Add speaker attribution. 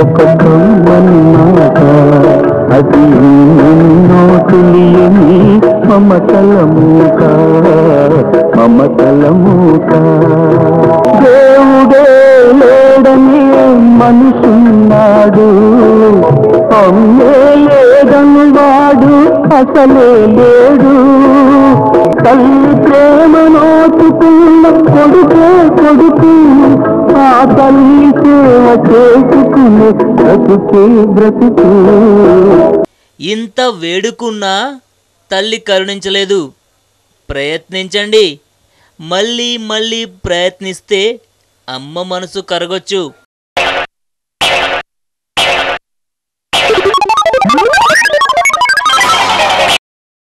Speaker 1: ఒక కమ్మని మాట అది ఎన్నో తెలియని మమతల మూక మమతల మూక దేవుడే లేడని మనుషున్నాడు అమ్మే లేదని వాడు అసలే లేడు తల్లి ప్రేమ నోచుకున్న కొడుకే కొడుకు ఆ తల్లి సేవ చేసుకునే బ్రతుకే బ్రతుకు
Speaker 2: ఇంత వేడుకున్నా తల్లి కరుణించలేదు ప్రయత్నించండి మళ్ళీ మళ్ళీ ప్రయత్నిస్తే అమ్మ మనసు కరగొచ్చు